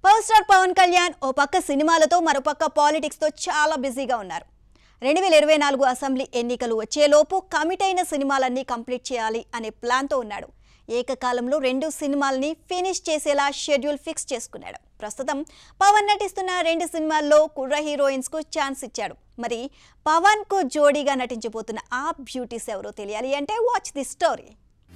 power star Pawan Kalyan ఓ పక్క సినిమాలతో మరోపక్క పాలిటిక్స్తో చాలా బిజీగా ఉన్నారు రెండు వేల ఇరవై నాలుగు అసెంబ్లీ ఎన్నికలు వచ్చేలోపు కమిట్ అయిన సినిమాలన్నీ కంప్లీట్ చేయాలి అనే ప్లాన్తో ఉన్నాడు ఏకకాలంలో రెండు సినిమాల్ని ఫినిష్ చేసేలా షెడ్యూల్ ఫిక్స్ చేసుకున్నాడు ప్రస్తుతం పవన్ నటిస్తున్న రెండు సినిమాల్లో కుర్ర హీరోయిన్స్కు ఛాన్స్ ఇచ్చాడు మరి పవన్కు జోడీగా నటించబోతున్న ఆ బ్యూటీస్ ఎవరో తెలియాలి అంటే వాచ్ ది స్టోరీ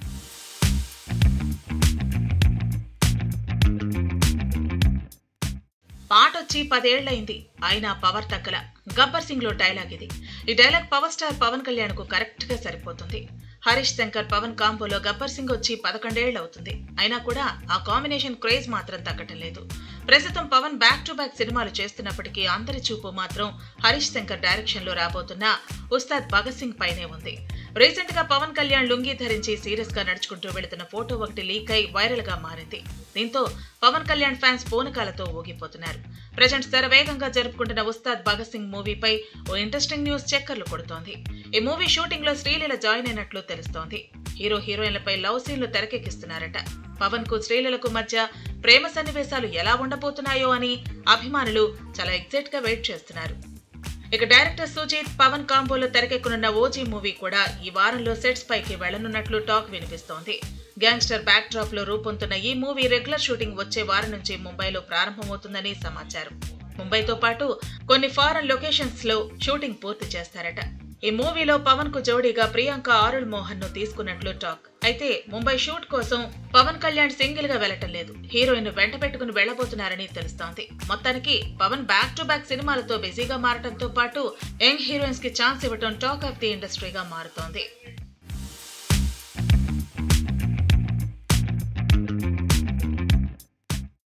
పాటొచ్చి పదేళ్లయింది అయినా పవర్ తగ్గల గబ్బర్ సింగ్ లో డైలాగ్ ఇది ఈ dialogue power star Pawan Kalyan కు కరెక్ట్ గా సరిపోతుంది హరీష్ శంకర్ పవన్ కాంబోలో గబ్బర్ సింగ్ వచ్చి పదకొండేళ్లు అవుతుంది అయినా కూడా ఆ కాంబినేషన్ క్రేజ్ మాత్రం తగ్గటం లేదు ప్రస్తుతం పవన్ బ్యాక్ టు బ్యాక్ సినిమాలు చేస్తున్నప్పటికీ అందరి చూపు మాత్రం హరీష్ శంకర్ డైరెక్షన్ లో రాబోతున్న ఉస్తాద్ భగత్ సింగ్ పైనే ఉంది రీసెంట్ గా పవన్ కళ్యాణ్ లుంగి ధరించి సీరియస్ గా నడుచుకుంటూ వెళుతున్న ఫోటో ఒకటి లీక్ అయి వైరల్ గా మారింది దీంతో పవన్ కళ్యాణ్ ఫ్యాన్స్ పూనకాలతో ఊగిపోతున్నారు ప్రజెంట్ శరవేగంగా జరుపుకుంటున్న ఉస్తాద్ భగత్ సింగ్ మూవీపై ఓ ఇంట్రెస్టింగ్ న్యూస్ చక్కర్లు కొడుతోంది ఈ మూవీ షూటింగ్ లో శ్రీలీల జాయిన్ అయినట్లు తెలుస్తోంది హీరో హీరోయిన్లపై లవ్ సీన్లు తెరకెక్కిస్తున్నారట పవన్ కు శ్రీలీలకు మధ్య ప్రేమ సన్నివేశాలు ఎలా ఉండబోతున్నాయో అని అభిమానులు చాలా ఎగ్జైట్ గా వెయిట్ చేస్తున్నారు ఇక డైరెక్టర్ సుజీత్ పవన్ కాంబోలో తెరకెక్కనున్న ఓజీ మూవీ కూడా ఈ వారంలో సెట్స్ పైకి వెళ్లనున్నట్లు టాక్ వినిపిస్తోంది గ్యాంగ్స్టర్ బ్యాక్ డ్రాప్ లో రూపొందుతున్న ఈ మూవీ రెగ్యులర్ షూటింగ్ వచ్చే వారం నుంచి ముంబైలో ప్రారంభమవుతుందని సమాచారం ముంబైతో పాటు కొన్ని ఫారెన్ లొకేషన్స్ లో షూటింగ్ పూర్తి చేస్తారట ఈ మూవీలో పవన్ కు జోడీగా ప్రియాంక ఆరుల్ మోహన్ ను తీసుకున్నట్లు టాక్ అయితే ముంబై షూట్ కోసం పవన్ కళ్యాణ్ సింగిల్ గా వెళ్లటం లేదు హీరోయిన్ వెంట పెట్టుకుని వెళ్లబోతున్నారని తెలుస్తోంది మొత్తానికి పవన్ బ్యాక్ టు బ్యాక్ సినిమాలతో బిజీగా మారటంతో పాటు యంగ్ హీరోయిన్స్ కి ఛాన్స్ ఇవ్వటం టాక్ ఆఫ్ ది ఇండస్ట్రీగా మారుతోంది